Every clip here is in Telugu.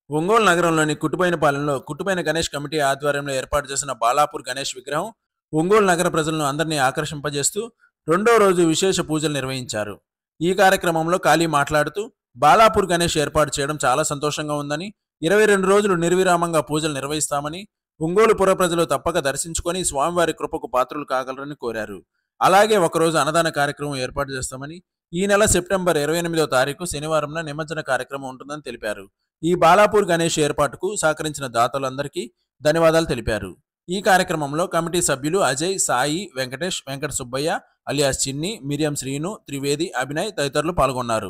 ఒంగోలు నగరంలోని కుట్టుపైనపాలెంలో కుట్టుపైన గణేష్ కమిటీ ఆధ్వర్యంలో ఏర్పాటు చేసిన బాలాపూర్ గణేష్ విగ్రహం ఒంగోలు నగర ప్రజలను అందరినీ ఆకర్షింపజేస్తూ రెండో రోజు విశేష పూజలు నిర్వహించారు ఈ కార్యక్రమంలో కాళీ మాట్లాడుతూ బాలాపూర్ గణేష్ ఏర్పాటు చేయడం చాలా సంతోషంగా ఉందని ఇరవై రెండు రోజులు నిర్విరామంగా పూజలు నిర్వహిస్తామని ఒంగోలు పుర ప్రజలు తప్పక దర్శించుకొని స్వామివారి కృపకు పాత్రలు కాగలరని కోరారు అలాగే ఒకరోజు అన్నదాన కార్యక్రమం ఏర్పాటు చేస్తామని ఈ నెల సెప్టెంబర్ ఇరవై ఎనిమిదో తారీఖు శనివారంన నిమజ్జన కార్యక్రమం ఉంటుందని తెలిపారు ఈ బాలాపూర్ గణేష్ ఏర్పాటుకు సహకరించిన దాతలందరికీ ధన్యవాదాలు తెలిపారు ఈ కార్యక్రమంలో కమిటీ సభ్యులు అజయ్ సాయి వెంకటేష్ వెంకట సుబ్బయ్య అలియాస్ చిన్ని మిరియం శ్రీను త్రివేది అభినయ్ తదితరులు పాల్గొన్నారు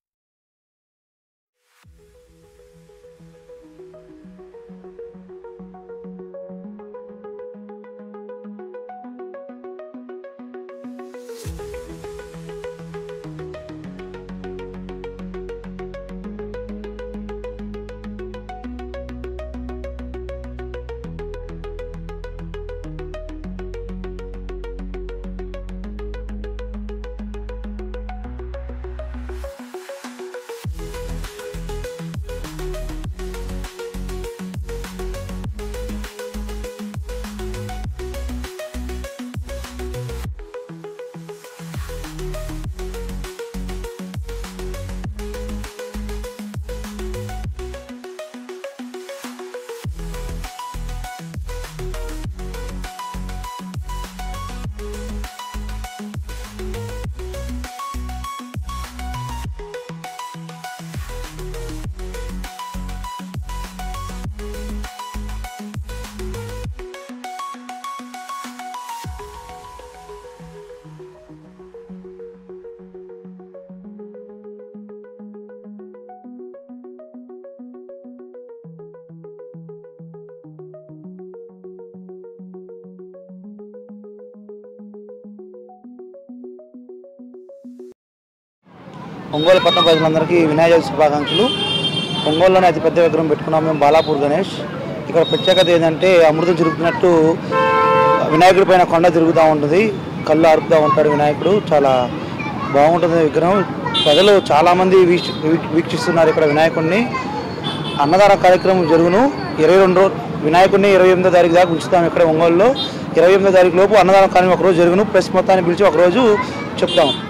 ఒంగోలు పట్టణ ప్రజలందరికీ వినాయక చవితి శుభాకాంక్షలు ఒంగోలులోనే అతిపెద్ద విగ్రహం పెట్టుకున్నాం మేము బాలాపూర్ గణేష్ ఇక్కడ ప్రత్యేకత ఏంటంటే అమృతం తిరుగుతున్నట్టు వినాయకుడి పైన కొండ తిరుగుతూ ఉంటుంది కళ్ళు అరుపుతూ ఉంటాడు వినాయకుడు చాలా బాగుంటుంది విగ్రహం ప్రజలు చాలామంది వీక్ష వీక్ష- వీక్షిస్తున్నారు ఇక్కడ వినాయకుడిని అన్నదాన కార్యక్రమం జరుగును ఇరవై రెండు రో- వినాయకుడిని ఇరవై ఎనిమిదో తారీఖు దాకా ఉంచుతాం ఇక్కడ ఒంగోలులో ఇరవై ఎనిమిదో తారీఖు లోపు అన్నదాన కార్యక్రమం ఒకరోజు జరుగును ప్రెస్ మొత్తాన్ని పిలిచి ఒకరోజు చెప్తాం